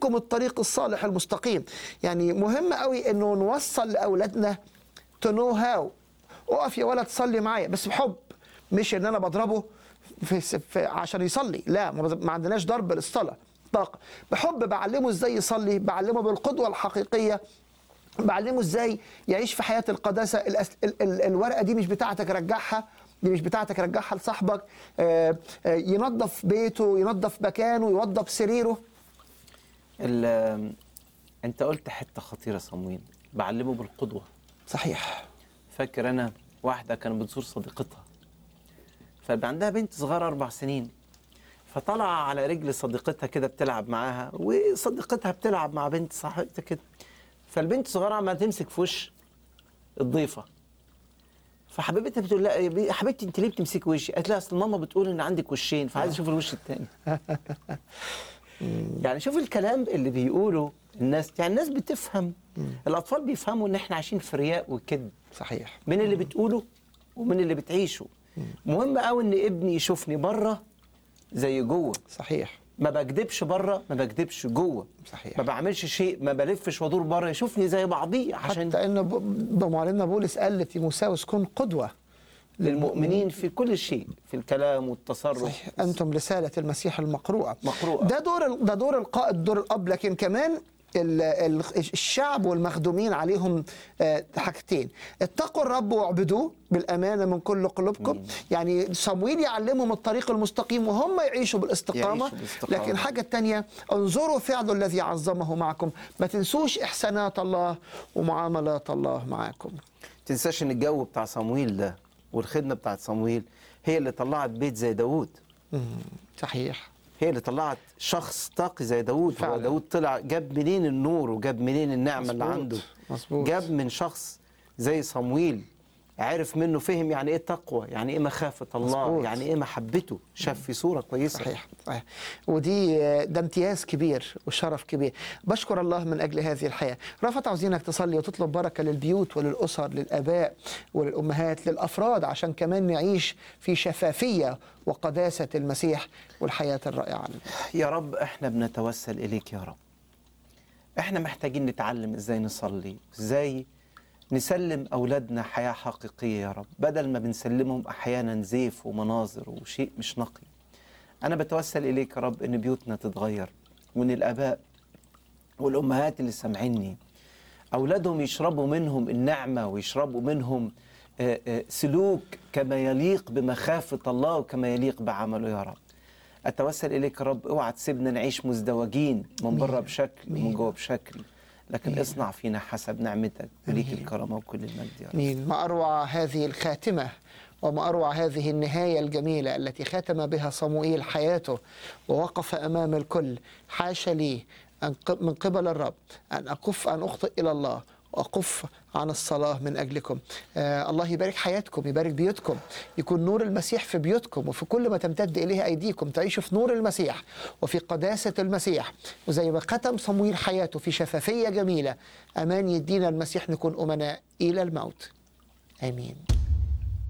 أعلمكم الطريق الصالح المستقيم يعني مهم قوي إنه نوصل لأولادنا تو نو هاو اقف يا ولد صلي معايا بس بحب مش ان انا بضربه في, في عشان يصلي لا ما ما عندناش ضرب للصلاه طاقه بحب بعلمه ازاي يصلي بعلمه بالقدوه الحقيقيه بعلمه ازاي يعيش في حياه القداسه الأس... ال... ال... الورقه دي مش بتاعتك رجعها دي مش بتاعتك رجعها لصاحبك آه، آه، ينظف بيته ينظف مكانه يوضب سريره ال- انت قلت حته خطيره صمويل بعلمه بالقدوه صحيح فاكر انا واحده كانت بتزور صديقتها فبقى عندها بنت صغيره اربع سنين فطلع على رجل صديقتها كده بتلعب معاها وصديقتها بتلعب مع بنت صاحبتها كده فالبنت الصغيره عماله تمسك في وش الضيفه فحبيبتها بتقول لا يا حبيبتي انت ليه بتمسكي وشي؟ قالت لها اصل ماما بتقول ان عندك وشين فعايز اشوف الوش التاني يعني شوف الكلام اللي بيقوله الناس يعني الناس بتفهم الاطفال بيفهموا ان احنا عايشين في رياء وكذب صحيح من اللي بتقوله ومن اللي بتعيشه مهم قوي ان ابني يشوفني بره زي جوه صحيح ما بكدبش بره ما بكدبش جوه صحيح. ما بعملش شيء ما بلفش وادور بره يشوفني زي بعضيه عشان حتى ان ب- بمعلمنا بولس قال لتيموساوس كن قدوه للمؤمنين في كل شيء في الكلام والتصرف صحيح انتم رساله المسيح المقروءه مقروءة. ده دور ال- ده دور القائد دور الاب لكن كمان ال- ال- الشعب والمخدومين عليهم آه، حاجتين اتقوا الرب واعبدوه بالامانه من كل قلوبكم يعني صمويل يعلمهم الطريق المستقيم وهم يعيشوا بالاستقامه يعيشوا بالاستقامة. لكن الحاجه الثانيه انظروا فعل الذي عظمه معكم ما تنسوش احسانات الله ومعاملات الله معاكم تنساش ان الجو بتاع صمويل ده والخدمه بتاعت صمويل هي اللي طلعت بيت زي داوود مم، صحيح هي اللي طلعت شخص طاقي زي داوود هو فعلا. داوود طلع جاب منين النور وجاب منين النعمه اللي مظبوط، عنده مظبوط. جاب من شخص زي صمويل عرف منه فهم يعني ايه تقوى يعني ايه مخافه الله مظبوط. يعني ايه محبته شاف في صوره كويسه صحيح صحيح ودي ده امتياز كبير وشرف كبير بشكر الله من اجل هذه الحياه رفعت عاوزينك تصلي وتطلب بركه للبيوت وللاسر للاباء وللامهات للافراد عشان كمان نعيش في شفافيه وقداسه المسيح والحياه الرائعه يا رب احنا بنتوسل اليك يا رب احنا محتاجين نتعلم ازاي نصلي ازاي نسلم اولادنا حياه حقيقيه يا رب بدل ما بنسلمهم احيانا زيف ومناظر وشيء مش نقي انا بتوسل اليك يا رب ان بيوتنا تتغير وان الاباء والامهات اللي سامعيني اولادهم يشربوا منهم النعمه ويشربوا منهم آه، آه، سلوك كما يليق بمخافه الله وكما يليق بعمله يا رب اتوسل اليك يا رب اوعى تسيبنا نعيش مزدوجين من بره بشكل ومن جوه بشكل لكن اصنع فينا حسب نعمتك وليك الكرامه وكل المجد يا رب مين ما اروع هذه الخاتمه وما اروع هذه النهايه الجميله التي ختم بها صموئيل حياته ووقف امام الكل حاشا لي أن ق- من قبل الرب ان اكف ان اخطئ الى الله واقف عن الصلاه من اجلكم آه الله يبارك حياتكم يبارك بيوتكم يكون نور المسيح في بيوتكم وفي كل ما تمتد اليه ايديكم تعيشوا في نور المسيح وفي قداسه المسيح وزي ما ختم صمويل حياته في شفافيه جميله امان يدينا المسيح نكون امناء الى الموت امين